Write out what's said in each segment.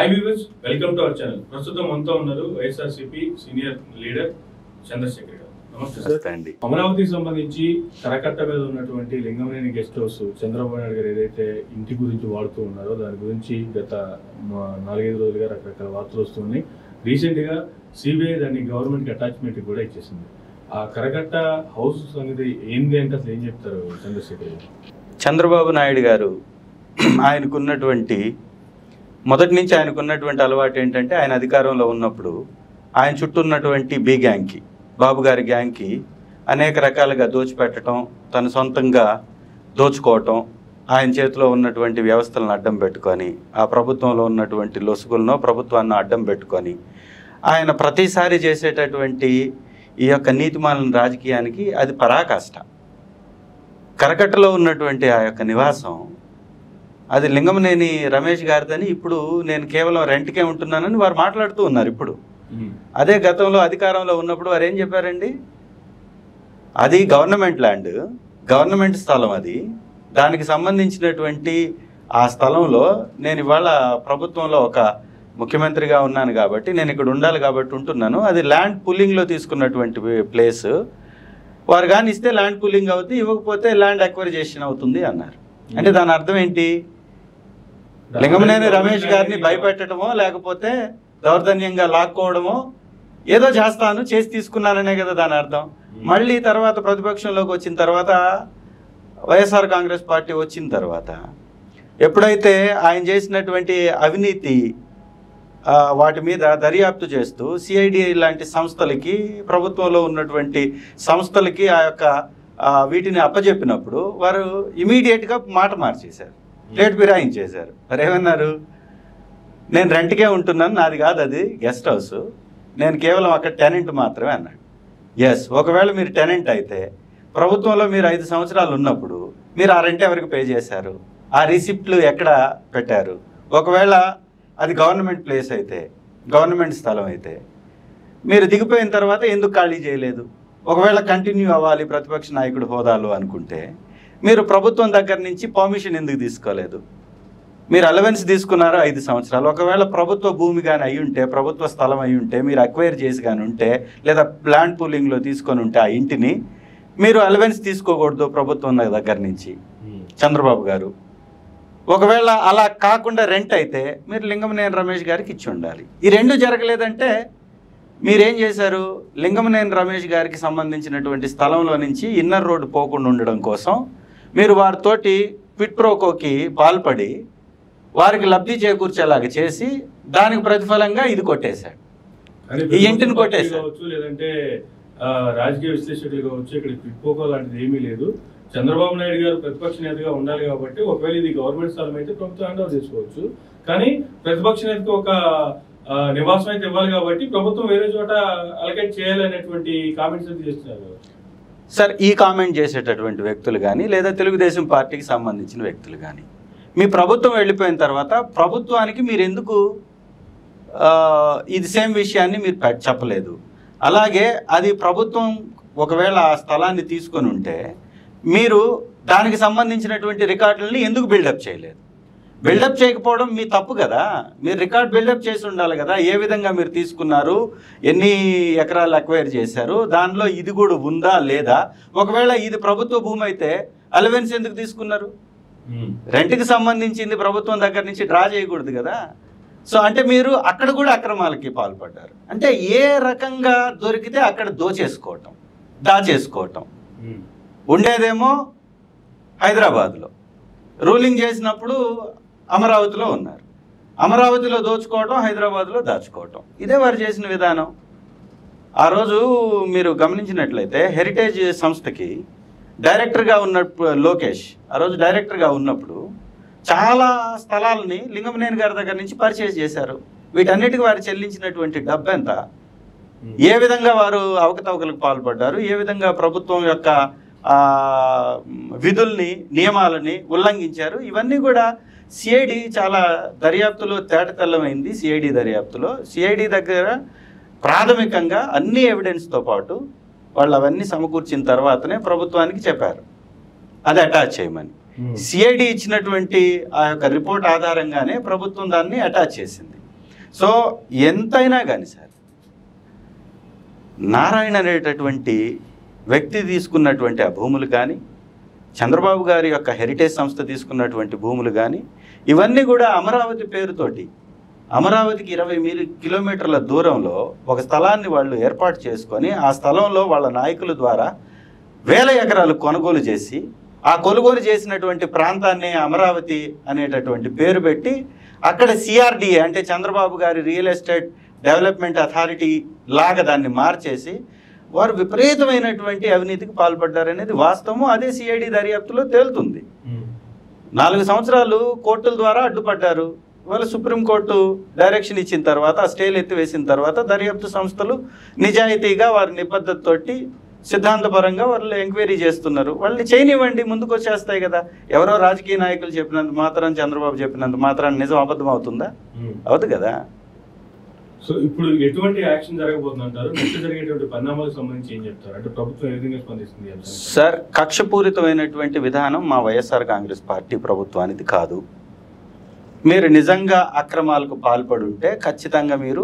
Hi viewers welcome to our channel ప్రస్తుతం మనతో ఉన్నారు వైఎస్ఆర్సీపీ సీనియర్ లీడర్ చంద్రశేఖర్ గారు నమస్తే సార్ నమస్తే అండి అమరావతికి సంబంధించి కరకట్ట మీద ఉన్నటువంటి లింగంనేని గెస్ట్ హౌస్ చంద్రబాబు నాయుడు గారు ఏదైతే ఇంటి గురించి వాడుతూ ఉన్నారో దాని గురించి గత మ- నాలుగైదు రోజులుగా రకరకాల వార్తలు వస్తున్నాయి రీసెంట్ గా సిబిఐ దాన్ని గవర్నమెంట్ కి అటాచ్మెంట్ కూడా ఇచ్చేసింది ఆ కరకట్ట హౌస్ సంగతి ఏంది అంటే అసలు ఏం చెప్తారు చంద్రశేఖర్ గారు చంద్రబాబు నాయుడు గారు ఆయనకున్నటువంటి మొదటి నుంచి ఆయనకున్నటువంటి అలవాటు ఏంటంటే ఆయన అధికారంలో ఉన్నప్పుడు ఆయన చుట్టూ ఉన్నటువంటి బి గ్యాంగ్కి బాబు గారి గ్యాంగ్కి అనేక రకాలుగా దోచిపెట్టడం తన సొంతంగా దోచుకోవటం ఆయన చేతిలో ఉన్నటువంటి వ్యవస్థలను అడ్డం పెట్టుకొని ఆ ప్రభుత్వంలో ఉన్నటువంటి లొసుగులను ప్రభుత్వాన్ని అడ్డం పెట్టుకొని ఆయన ప్రతిసారి చేసేటటువంటి ఈ యొక్క నీతిమాలిన రాజకీయానికి అది పరాకాష్ట కరకట్టలో ఉన్నటువంటి ఆ యొక్క నివాసం అది లింగమనేని రమేష్ గారిదని ఇప్పుడు నేను కేవలం రెంట్కే ఉంటున్నానని వారు మాట్లాడుతూ ఉన్నారు ఇప్పుడు అదే గతంలో అధికారంలో ఉన్నప్పుడు వారు ఏం చెప్పారండి అది గవర్నమెంట్ ల్యాండ్ గవర్నమెంట్ స్థలం అది దానికి సంబంధించినటువంటి ఆ స్థలంలో నేను ఇవాళ ప్రభుత్వంలో ఒక ముఖ్యమంత్రిగా ఉన్నాను కాబట్టి నేను ఇక్కడ ఉండాలి కాబట్టి ఉంటున్నాను అది ల్యాండ్ పుల్లింగ్లో తీసుకున్నటువంటి ప్లేస్ వారు కానీ ఇస్తే ల్యాండ్ పుల్లింగ్ అవుతుంది ఇవ్వకపోతే ల్యాండ్ అక్వైజేషన్ అవుతుంది అన్నారు అంటే దాని అర్థం ఏంటి లింగమనేని రమేష్ గారిని భయపెట్టడమో లేకపోతే దౌర్జన్యంగా లాక్కోవడమో ఏదో చేస్తాను చేసి తీసుకున్నాననే కదా దాని అర్థం మళ్ళీ తర్వాత ప్రతిపక్షంలోకి వచ్చిన తర్వాత వైఎస్ఆర్ కాంగ్రెస్ పార్టీ వచ్చిన తర్వాత ఎప్పుడైతే ఆయన చేసినటువంటి అవినీతి ఆ, వాటి మీద దర్యాప్తు చేస్తూ సిఐడి లాంటి సంస్థలకి ప్రభుత్వంలో ఉన్నటువంటి సంస్థలకి ఆ యొక్క ఆ, వీటిని అప్పజెప్పినప్పుడు వారు ఇమీడియట్గా మాట మార్చేశారు రేట్ ఫిరాయించేశారు మరి ఏమన్నారు నేను రెంట్కే ఉంటున్నాను నాది కాదు అది గెస్ట్ హౌస్ నేను కేవలం అక్కడ టెనెంట్ మాత్రమే అన్నాడు ఎస్ ఒకవేళ మీరు టెనెంట్ అయితే ప్రభుత్వంలో మీరు ఐదు సంవత్సరాలు ఉన్నప్పుడు మీరు ఆ రెంట్ ఎవరికి పే చేశారు ఆ రిసిప్ట్లు ఎక్కడ పెట్టారు ఒకవేళ అది గవర్నమెంట్ ప్లేస్ అయితే గవర్నమెంట్ స్థలం అయితే మీరు దిగిపోయిన తర్వాత ఎందుకు ఖాళీ చేయలేదు ఒకవేళ కంటిన్యూ అవ్వాలి ప్రతిపక్ష నాయకుడు హోదాలో అనుకుంటే మీరు ప్రభుత్వం దగ్గర నుంచి పర్మిషన్ ఎందుకు తీసుకోలేదు మీరు అలవెన్స్ తీసుకున్నారు ఐదు సంవత్సరాలు ఒకవేళ ప్రభుత్వ భూమి కానీ అయి ఉంటే ప్రభుత్వ స్థలం అయి ఉంటే మీరు అక్వైర్ చేసి కానీ ఉంటే లేదా ల్యాండ్ పూలింగ్లో తీసుకొని ఉంటే ఆ ఇంటిని మీరు అలవెన్స్ తీసుకోకూడదు ప్రభుత్వం దగ్గర నుంచి చంద్రబాబు గారు ఒకవేళ అలా కాకుండా రెంట్ అయితే మీరు లింగమనేని రమేష్ గారికి ఇచ్చి ఉండాలి ఈ రెండు జరగలేదంటే మీరేం చేశారు లింగమనేని రమేష్ గారికి సంబంధించినటువంటి స్థలంలో నుంచి ఇన్నర్ రోడ్డు పోకుండా ఉండడం కోసం మీరు వారితోటి క్విట్ ప్రోకోకి పాల్పడి వారికి లబ్ధి చేకూర్చేలాగా చేసి దానికి ప్రతిఫలంగా ఇది కొట్టేశాడు కానీ ఈ ఇంటిని ప్రతిపక్ష పార్టీ కొట్టేశారు. కావచ్చు లేదంటే ఆ, రాజకీయ విశ్లేషకులు కావచ్చు ఇక్కడ పిక్పోకో లాంటిది ఏమీ లేదు చంద్రబాబు నాయుడు గారు ప్రతిపక్ష నేతగా ఉండాలి కాబట్టి ఒకవేళ ఇది గవర్నమెంట్ స్థలం అయితే ప్రభుత్వం హ్యాండ్ ఓవర్ చేసుకోవచ్చు కానీ ప్రతిపక్ష నేతకు ఒక ఆ, నివాసం అయితే ఇవ్వాలి కాబట్టి ప్రభుత్వం వేరే చోట అలకేట్ చేయాలనేటువంటి కామెంట్స్ అయితే చేస్తున్నారు సార్ ఈ కామెంట్ చేసేటటువంటి వ్యక్తులు కానీ లేదా తెలుగుదేశం పార్టీకి సంబంధించిన వ్యక్తులు కానీ మీ ప్రభుత్వం వెళ్ళిపోయిన తర్వాత ప్రభుత్వానికి మీరు ఎందుకు ఆ, ఇది సేమ్ విషయాన్ని మీరు పె- చెప్పలేదు అలాగే అది ప్రభుత్వం ఒకవేళ ఆ స్థలాన్ని తీసుకొని ఉంటే మీరు దానికి సంబంధించినటువంటి రికార్డులని ఎందుకు బిల్డప్ చేయలేదు బిల్డప్ చేయకపోవడం మీ తప్పు కదా మీరు రికార్డ్ బిల్డప్ చేసి ఉండాలి కదా ఏ విధంగా మీరు తీసుకున్నారు ఎన్ని ఎకరాలు అక్వైర్ చేశారు దానిలో ఇది కూడా ఉందా లేదా ఒకవేళ ఇది ప్రభుత్వ భూమి అయితే అలవెన్స్ ఎందుకు తీసుకున్నారు రెంట్కి సంబంధించింది ప్రభుత్వం దగ్గర నుంచి డ్రా చేయకూడదు కదా సో అంటే మీరు అక్కడ కూడా అక్రమాలకి పాల్పడ్డారు అంటే ఏ రకంగా దొరికితే అక్కడ దోచేసుకోవటం దాచేసుకోవటం ఉండేదేమో హైదరాబాద్లో రూలింగ్ చేసినప్పుడు అమరావతిలో ఉన్నారు అమరావతిలో దోచుకోవటం హైదరాబాద్లో దాచుకోవటం ఇదే వారు చేసిన విధానం ఆ రోజు మీరు గమనించినట్లయితే హెరిటేజ్ సంస్థకి డైరెక్టర్గా ఉన్నప్పుడు లోకేష్ ఆ రోజు డైరెక్టర్గా ఉన్నప్పుడు చాలా స్థలాలని లింగమనేని గారి దగ్గర నుంచి పర్చేజ్ చేశారు వీటన్నిటికి వారు చెల్లించినటువంటి డబ్బు ఎంత ఏ విధంగా వారు అవకతవకలకు పాల్పడ్డారు ఏ విధంగా ప్రభుత్వం యొక్క ఆ, విధుల్ని నియమాలని ఉల్లంఘించారు ఇవన్నీ కూడా సిఐడి చాలా దర్యాప్తులో తేటతెల్లమైంది సిఐడి దర్యాప్తులో సిఐడి దగ్గర ప్రాథమికంగా అన్ని ఎవిడెన్స్తో పాటు వాళ్ళు అవన్నీ సమకూర్చిన తర్వాతనే ప్రభుత్వానికి చెప్పారు అది అటాచ్ చేయమని సిఐడి ఇచ్చినటువంటి ఆ యొక్క రిపోర్ట్ ఆధారంగానే ప్రభుత్వం దాన్ని అటాచ్ చేసింది సో ఎంతైనా కానీ సార్ నారాయణ అనేటటువంటి వ్యక్తి తీసుకున్నటువంటి ఆ భూములు కానీ చంద్రబాబు గారి యొక్క హెరిటేజ్ సంస్థ తీసుకున్నటువంటి భూములు కానీ ఇవన్నీ కూడా అమరావతి పేరుతోటి అమరావతికి ఇరవై మీలు కిలోమీటర్ల దూరంలో ఒక స్థలాన్ని వాళ్ళు ఏర్పాటు చేసుకొని ఆ స్థలంలో వాళ్ళ నాయకుల ద్వారా వేల ఎకరాలు కొనుగోలు చేసి ఆ కొనుగోలు చేసినటువంటి ప్రాంతాన్ని అమరావతి అనేటటువంటి పేరు పెట్టి అక్కడ సిఆర్డిఏ అంటే చంద్రబాబు గారి రియల్ ఎస్టేట్ డెవలప్మెంట్ అథారిటీ లాగా దాన్ని మార్చేసి వారు విపరీతమైనటువంటి అవినీతికి పాల్పడ్డారనేది వాస్తవం అదే సిఐడి దర్యాప్తులో తేలుతుంది నాలుగు సంవత్సరాలు కోర్టుల ద్వారా అడ్డుపడ్డారు ఇవాళ సుప్రీంకోర్టు డైరెక్షన్ ఇచ్చిన తర్వాత ఆ స్టేలు ఎత్తివేసిన తర్వాత దర్యాప్తు సంస్థలు నిజాయితీగా వారి నిబద్ధతతోటి సిద్ధాంతపరంగా వాళ్ళు ఎంక్వైరీ చేస్తున్నారు వాళ్ళని చేయనివ్వండి ముందుకు వచ్చేస్తాయి కదా ఎవరో రాజకీయ నాయకులు చెప్పినంత మాత్రం చంద్రబాబు చెప్పినంత మాత్రం నిజం అబద్ధం అవుతుందా అవుతుంది కదా సో ఇప్పుడు ఎటువంటి యాక్షన్ జరగబోతుందంటారు నెక్స్ట్ జరిగేటువంటి పరిణామాలకు సంబంధించి ఏం చెప్తారు అంటే ప్రభుత్వం ఏ విధంగా స్పందిస్తుంది ఈ అంశానికి? సార్ కక్షపూరితమైనటువంటి విధానం మా వైఎస్ఆర్ కాంగ్రెస్ పార్టీ ప్రభుత్వానిది కాదు మీరు నిజంగా అక్రమాలకు పాల్పడి ఉంటే ఖచ్చితంగా మీరు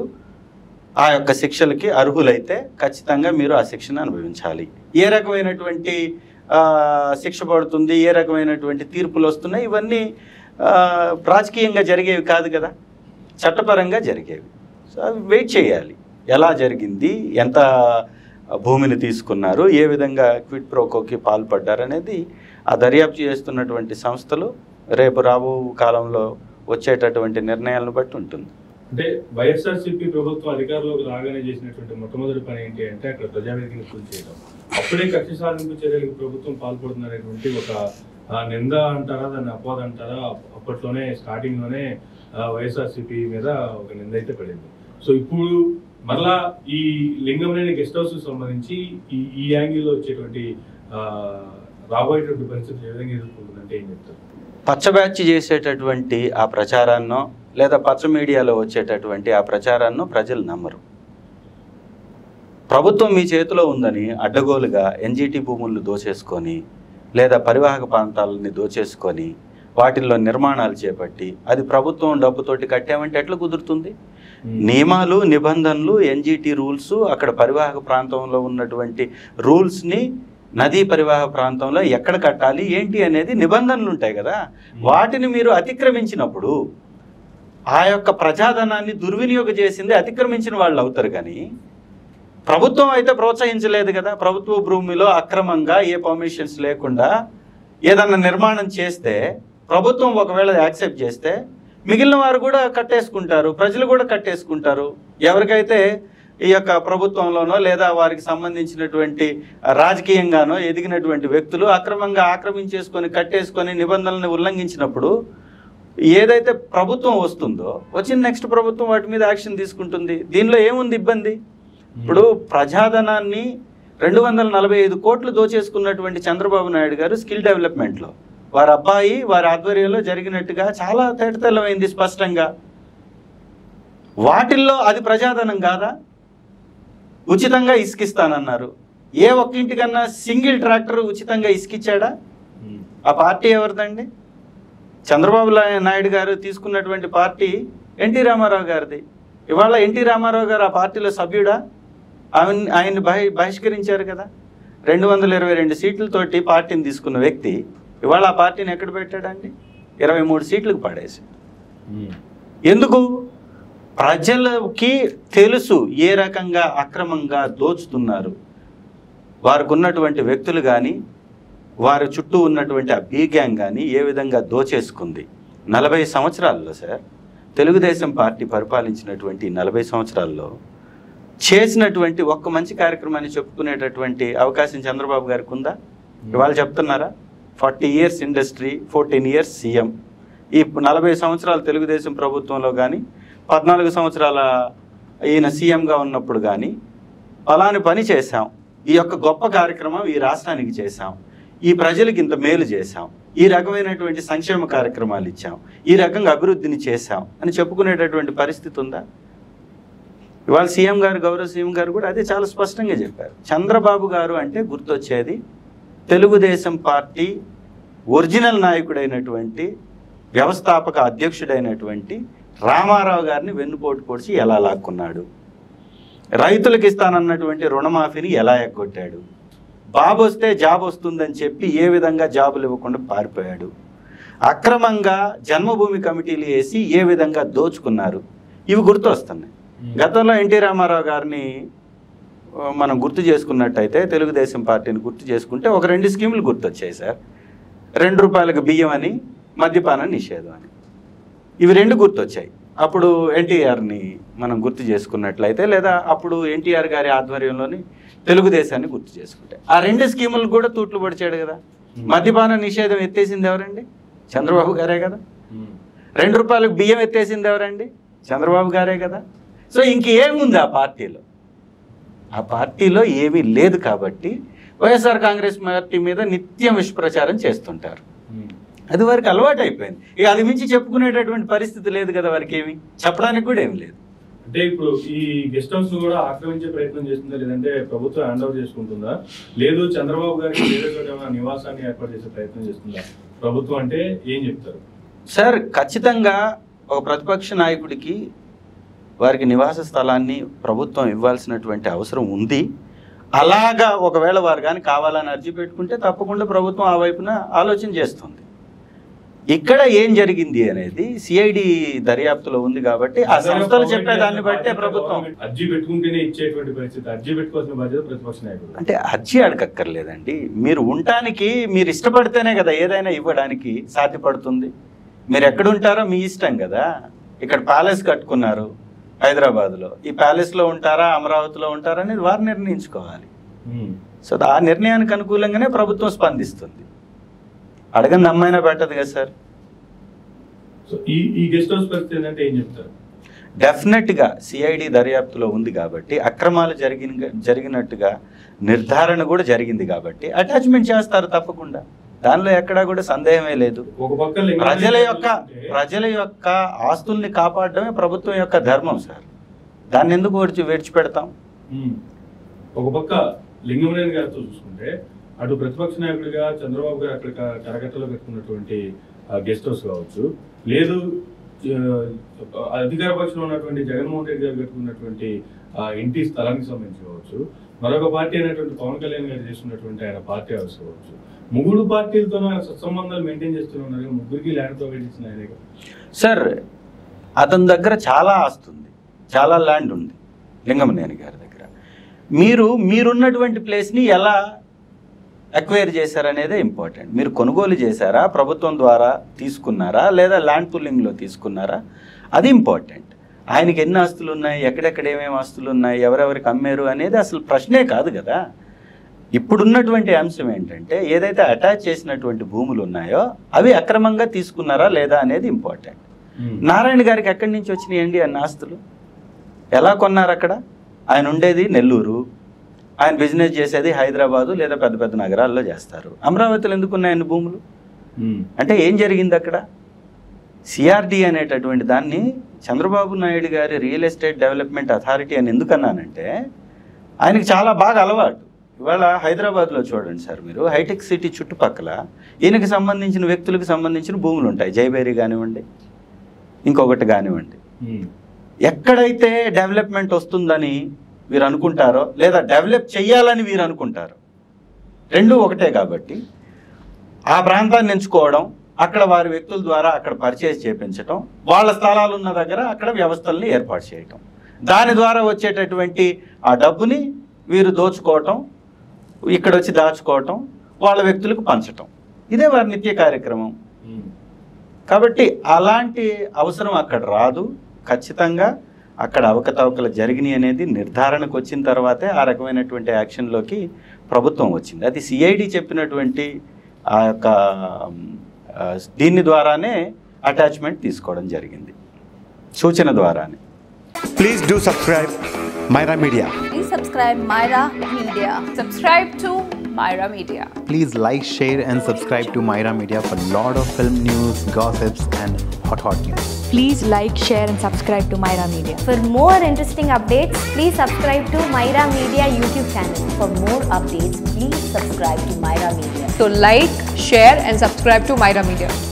ఆ యొక్క శిక్షలకి అర్హులైతే ఖచ్చితంగా మీరు ఆ శిక్షను అనుభవించాలి ఏ రకమైనటువంటి ఆ, శిక్ష పడుతుంది ఏ రకమైనటువంటి తీర్పులు వస్తున్నాయి ఇవన్నీ ఆ, రాజకీయంగా జరిగేవి కాదు కదా చట్టపరంగా జరిగేవి సో అవి వెయిట్ చేయాలి ఎలా జరిగింది ఎంత భూమిని తీసుకున్నారు ఏ విధంగా క్విట్ ప్రోకోకి పాల్పడ్డారు అనేది ఆ దర్యాప్తు చేస్తున్నటువంటి సంస్థలు రేపు రాబో కాలంలో వచ్చేటటువంటి నిర్ణయాలను బట్టి ఉంటుంది అంటే వైఎస్ఆర్సీపీ ప్రభుత్వం అధికారంలోకి రాగానే చేసినటువంటి మొట్టమొదటి పని ఏంటి అంటే అక్కడ ప్రజావేదికను కూల్ చేయడం అప్పుడే కక్ష సాధింపు చర్యలకు ప్రభుత్వం పాల్పడుతుందనేటువంటి ఒక ఆ, నింద అంటారా దాన్ని అపవాద అంటారా అప్పట్లోనే స్టార్టింగ్ లోనే వైఎస్ఆర్సీపీ మీద ఒక నింద అయితే పడింది సో ఇప్పుడు మరలా ఈ లింగంలేని గెస్ట్ హౌస్ సంబంధించి ఈ ఈ యాంగిల్లో వచ్చేటువంటి ఆ, రాబోయేటువంటి పరిస్థితులు ఏ విధంగా ఎదుర్కొంటుందంటే ఏం చెప్తారు పచ్చ బ్యాచ్ చేసేటటువంటి ఆ ప్రచారాన్నో లేదా పచ్చ మీడియాలో వచ్చేటటువంటి ఆ ప్రచారాన్నో ప్రజలు నమ్మరు ప్రభుత్వం మీ చేతిలో ఉందని అడ్డగోలుగా ఎన్జిటి భూములను దోచేసుకొని లేదా పరివాహక ప్రాంతాలని దోచేసుకొని వాటిల్లో నిర్మాణాలు చేపట్టి అది ప్రభుత్వం డబ్బుతోటి కట్టామంటే ఎట్లా కుదురుతుంది నియమాలు నిబంధనలు ఎన్జిటి రూల్స్ అక్కడ పరివాహక ప్రాంతంలో ఉన్నటువంటి రూల్స్ని నదీ పరివాహక ప్రాంతంలో ఎక్కడ కట్టాలి ఏంటి అనేది నిబంధనలు ఉంటాయి కదా వాటిని మీరు అతిక్రమించినప్పుడు ఆ యొక్క ప్రజాధనాన్ని దుర్వినియోగం చేసింది అతిక్రమించిన వాళ్ళు అవుతారు కానీ ప్రభుత్వం అయితే ప్రోత్సహించలేదు కదా ప్రభుత్వ భూమిలో అక్రమంగా ఏ పర్మిషన్స్ లేకుండా ఏదన్నా నిర్మాణం చేస్తే ప్రభుత్వం ఒకవేళ యాక్సెప్ట్ చేస్తే మిగిలిన వారు కూడా కట్టేసుకుంటారు ప్రజలు కూడా కట్టేసుకుంటారు ఎవరికైతే ఈ యొక్క ప్రభుత్వంలోనో లేదా వారికి సంబంధించినటువంటి రాజకీయంగానో ఎదిగినటువంటి వ్యక్తులు అక్రమంగా ఆక్రమించేసుకొని కట్టేసుకొని నిబంధనలను ఉల్లంఘించినప్పుడు ఏదైతే ప్రభుత్వం వస్తుందో వచ్చిన నెక్స్ట్ ప్రభుత్వం వాటి మీద యాక్షన్ తీసుకుంటుంది దీనిలో ఏముంది ఇబ్బంది ఇప్పుడు ప్రజాధనాన్ని రెండు వందల నలభై ఐదు కోట్లు దోచేసుకున్నటువంటి చంద్రబాబు నాయుడు గారు స్కిల్ డెవలప్మెంట్లో వారి అబ్బాయి వారి ఆధ్వర్యంలో జరిగినట్టుగా చాలా తేటతెల్లమైంది స్పష్టంగా వాటిల్లో అది ప్రజాధనం కాదా ఉచితంగా ఇసుకిస్తానన్నారు ఏ ఒక్కింటికన్నా సింగిల్ ట్రాక్టర్ ఉచితంగా ఇసుకిచ్చాడా ఆ పార్టీ ఎవరిదండి చంద్రబాబు లా- నాయుడు గారు తీసుకున్నటువంటి పార్టీ ఎన్టీ రామారావు గారిది ఇవాళ ఎన్టీ రామారావు గారు ఆ పార్టీలో సభ్యుడా ఆయన ఆయన్ని బహి బహిష్కరించారు కదా రెండు వందల ఇరవై రెండు సీట్లతోటి పార్టీని తీసుకున్న వ్యక్తి ఇవాళ ఆ పార్టీని ఎక్కడ పెట్టాడండి ఇరవై మూడు సీట్లకు పడేసి ఎందుకు ప్రజలకి తెలుసు ఏ రకంగా అక్రమంగా దోచుతున్నారు వారికి ఉన్నటువంటి వ్యక్తులు కానీ వారి చుట్టూ ఉన్నటువంటి ఆ బీ గ్యాంగ్ కానీ ఏ విధంగా దోచేసుకుంది నలభై సంవత్సరాల్లో సార్ తెలుగుదేశం పార్టీ పరిపాలించినటువంటి ఈ నలభై సంవత్సరాల్లో చేసినటువంటి ఒక్క మంచి కార్యక్రమాన్ని చెప్పుకునేటటువంటి అవకాశం చంద్రబాబు గారికి ఉందా ఇవాళ చెప్తున్నారా forty years industry fourteen years CM ఈ నలభై సంవత్సరాలు తెలుగుదేశం ప్రభుత్వంలో కానీ పద్నాలుగు సంవత్సరాల ఈయన సీఎంగా ఉన్నప్పుడు కానీ ఫలాని పని చేశాం ఈ యొక్క గొప్ప కార్యక్రమం ఈ రాష్ట్రానికి చేశాం ఈ ప్రజలకు ఇంత మేలు చేశాం ఈ రకమైనటువంటి సంక్షేమ కార్యక్రమాలు ఇచ్చాం ఈ రకంగా అభివృద్ధిని చేశాం అని చెప్పుకునేటటువంటి పరిస్థితి ఉందా ఇవాళ సీఎం గారు గౌరవ సీఎం గారు కూడా అదే చాలా స్పష్టంగా చెప్పారు చంద్రబాబు గారు అంటే గుర్తొచ్చేది తెలుగుదేశం పార్టీ ఒరిజినల్ నాయకుడైనటువంటి వ్యవస్థాపక అధ్యక్షుడైనటువంటి రామారావు గారిని వెన్నుపోటు పొడిచి ఎలా లాక్కున్నాడు రైతులకు ఇస్తానన్నటువంటి రుణమాఫీని ఎలా ఎగ్గొట్టాడు బాబు వస్తే జాబ్ వస్తుందని చెప్పి ఏ విధంగా జాబులు ఇవ్వకుండా పారిపోయాడు అక్రమంగా జన్మభూమి కమిటీలు వేసి ఏ విధంగా దోచుకున్నారు ఇవి గుర్తొస్తున్నాయి గతంలో ఎన్టీ రామారావు గారిని ఆ, మనం గుర్తు చేసుకున్నట్టయితే తెలుగుదేశం పార్టీని గుర్తు చేసుకుంటే ఒక రెండు స్కీములు గుర్తొచ్చాయి సార్ రెండు రూపాయలకు బియ్యం అని మద్యపాన నిషేధం అని ఇవి రెండు గుర్తొచ్చాయి అప్పుడు ఎన్టీఆర్ని మనం గుర్తు చేసుకున్నట్లయితే లేదా అప్పుడు ఎన్టీఆర్ గారి ఆధ్వర్యంలోని తెలుగుదేశాన్ని గుర్తు చేసుకుంటే ఆ రెండు స్కీములు కూడా తూట్లు పడిచాడు కదా మద్యపాన నిషేధం ఎత్తేసింది ఎవరండి చంద్రబాబు గారే కదా రెండు రూపాయలకు బియ్యం ఎత్తేసింది ఎవరండి చంద్రబాబు గారే కదా సో ఇంకేముంది ఆ పార్టీలో ఆ పార్టీలో ఏమీ లేదు కాబట్టి వైఎస్ఆర్ కాంగ్రెస్ పార్టీ మీద నిత్యం విషప్రచారం చేస్తుంటారు అది వారికి అలవాటు అయిపోయింది ఇక అది మించి చెప్పుకునేటటువంటి పరిస్థితి లేదు కదా వారికి ఏమి చెప్పడానికి కూడా ఏమి లేదు అంటే ఇప్పుడు ఈ గెస్ట్ హౌస్ కూడా ఆక్రమించే ప్రయత్నం చేస్తుందా లేదంటే ప్రభుత్వం హ్యాండ్ ఓవర్ చేసుకుంటుందా లేదు చంద్రబాబు గారికి వేరే చోట ఏమైనా నివాసాన్ని ఏర్పాటు చేసే ప్రయత్నం చేస్తుందా ప్రభుత్వం అంటే ఏం చెప్తారు సార్ ఖచ్చితంగా ఒక ప్రతిపక్ష నాయకుడికి వారికి నివాస స్థలాన్ని ప్రభుత్వం ఇవ్వాల్సినటువంటి అవసరం ఉంది అలాగా ఒకవేళ వారు కానీ కావాలని అర్జీ పెట్టుకుంటే తప్పకుండా ప్రభుత్వం ఆ వైపున ఆలోచన చేస్తుంది ఇక్కడ ఏం జరిగింది అనేది సిఐడి దర్యాప్తులో ఉంది కాబట్టి ఆ సంస్థలు చెప్పేదాన్ని బట్టే ప్రభుత్వం అర్జీ పెట్టుకుంటేనే ఇచ్చేటువంటి పరిస్థితి అర్జీ పెట్టుకోవాల్సిన బాధ్యత ప్రతిపక్ష నాయకుడు అంటే అర్జీ అడగక్కర్లేదండి మీరు ఉండటానికి మీరు ఇష్టపడితేనే కదా ఏదైనా ఇవ్వడానికి సాధ్యపడుతుంది మీరు ఎక్కడుంటారో మీ ఇష్టం కదా ఇక్కడ ప్యాలెస్ కట్టుకున్నారు హైదరాబాద్లో ఈ ప్యాలెస్లో ఉంటారా అమరావతిలో ఉంటారా అనేది వారు నిర్ణయించుకోవాలి ఉమ్. సో ఆ నిర్ణయానికి అనుకూలంగానే ప్రభుత్వం స్పందిస్తుంది అడగని అమ్మాయినా పెట్టదు కదా సార్ సో ఈ ఈ గెస్ట్ హౌస్ పరిస్థితి ఏంటంటే ఏం చెప్తారు డెఫినెట్గా సిఐడి దర్యాప్తులో ఉంది కాబట్టి అక్రమాలు జరిగిన జరిగినట్టుగా నిర్ధారణ కూడా జరిగింది కాబట్టి అటాచ్మెంట్ చేస్తారు తప్పకుండా దానిలో ఎక్కడా కూడా సందేహమే లేదు ఒక పక్క లింగం ప్రజల యొక్క చూస్తుంటే ప్రజల యొక్క ఆస్తుల్ని కాపాడడమే ప్రభుత్వం యొక్క ధర్మం సార్ దాన్ని ఎందుకు విడిచి విడిచిపెడతాం ఉమ్. ఒక పక్క లింగమనేని గారితో చూసుకుంటే అటు ప్రతిపక్ష నాయకుడిగా చంద్రబాబు గారు అక్కడ క- కరకట్టలో పెట్టుకున్నటువంటి గెస్ట్ హౌస్ కావచ్చు లేదు ఆ, అధికార పక్షంలో ఉన్నటువంటి జగన్మోహన్ రెడ్డి గారు పెట్టుకున్నటువంటి ఆ ఇంటి స్థలానికి సంబంధించి కావచ్చు మరొక పార్టీ అయినటువంటి పవన్ కళ్యాణ్ గారు చేస్తున్నటువంటి ఆయన పార్టీ హౌస్ కావచ్చు ముగ్గురు పార్టీలతోనూ ఆయన సత్సంబంధాలు మెయింటైన్ చేస్తూనే ఉన్నారు కదా, ముగ్గురికి ల్యాండ్ ప్రొవైడ్ ఇచ్చిన ఆయనే కదా. సార్ అతని దగ్గర చాలా ఆస్తి ఉంది చాలా ల్యాండ్ ఉంది లింగమనేని గారి దగ్గర మీరు మీరున్నటువంటి ప్లేస్ని ఎలా అక్వైర్ చేశారనేదే ఇంపార్టెంట్ మీరు కొనుగోలు చేశారా ప్రభుత్వం ద్వారా తీసుకున్నారా లేదా ల్యాండ్ పుల్లింగ్లో తీసుకున్నారా అది ఇంపార్టెంట్ ఆయనకి ఎన్ని ఆస్తులు ఉన్నాయి ఎక్కడెక్కడ ఏమేమి ఆస్తులు ఉన్నాయి ఎవరెవరికి అమ్మారు అనేది అసలు ప్రశ్నే కాదు కదా ఇప్పుడున్నటువంటి అంశం ఏంటంటే ఏదైతే అటాచ్ చేసినటువంటి భూములు ఉన్నాయో అవి అక్రమంగా తీసుకున్నారా లేదా అనేది ఇంపార్టెంట్ ఉమ్. నారాయణ గారికి ఎక్కడి నుంచి వచ్చినాయండి అన్ని ఆస్తులు ఎలా కొన్నారు అక్కడ ఆయన ఉండేది నెల్లూరు ఆయన బిజినెస్ చేసేది హైదరాబాదు లేదా పెద్ద పెద్ద నగరాల్లో చేస్తారు అమరావతిలో ఎందుకు ఉన్నాయన్ని భూములు ఉమ్. అంటే ఏం జరిగింది అక్కడ సిఆర్డి అనేటటువంటి దాన్ని చంద్రబాబు నాయుడు గారి రియల్ ఎస్టేట్ డెవలప్మెంట్ అథారిటీ అని ఎందుకన్నానంటే ఆయనకి చాలా బాగా అలవాటు ఇవాళ హైదరాబాద్లో చూడండి సార్ మీరు హైటెక్ సిటీ చుట్టుపక్కల ఈయనకి సంబంధించిన వ్యక్తులకు సంబంధించిన భూములు ఉంటాయి జైబేరి కానివ్వండి ఇంకొకటి కానివ్వండి ఉమ్. ఎక్కడైతే డెవలప్మెంట్ వస్తుందని వీరు అనుకుంటారో లేదా డెవలప్ చేయాలని వీరు అనుకుంటారో రెండు ఒకటే కాబట్టి ఆ ప్రాంతాన్ని ఎంచుకోవడం అక్కడ వారి వ్యక్తుల ద్వారా అక్కడ పర్చేజ్ చేయించడం వాళ్ళ స్థలాలు ఉన్న దగ్గర అక్కడ వ్యవస్థల్ని ఏర్పాటు చేయటం దాని ద్వారా వచ్చేటటువంటి ఆ డబ్బుని వీరు దోచుకోవటం ఇక్కడ వచ్చి దాచుకోవటం వాళ్ళ వ్యక్తులకు పంచటం ఇదే వారి నిత్య కార్యక్రమం ఉమ్. కాబట్టి అలాంటి అవసరం అక్కడ రాదు ఖచ్చితంగా అక్కడ అవకతవకలు జరిగినాయి అనేది నిర్ధారణకు వచ్చిన తర్వాతే ఆ రకమైనటువంటి యాక్షన్లోకి ప్రభుత్వం వచ్చింది అది సిఐడి చెప్పినటువంటి ఆ యొక్క ఆ, దీని ద్వారానే అటాచ్మెంట్ తీసుకోవడం జరిగింది సూచన ద్వారానే Please do subscribe Myra Media. Please subscribe Myra Media. Subscribe to Myra Media. Please like, share, and subscribe to Myra Media for lot of film news, gossips, and hot hot news. Please like, share, and subscribe to Myra Media. For more interesting updates, please subscribe to Myra Media YouTube channel. For more updates, please subscribe to Myra Media. So like, share and subscribe to Myra Media.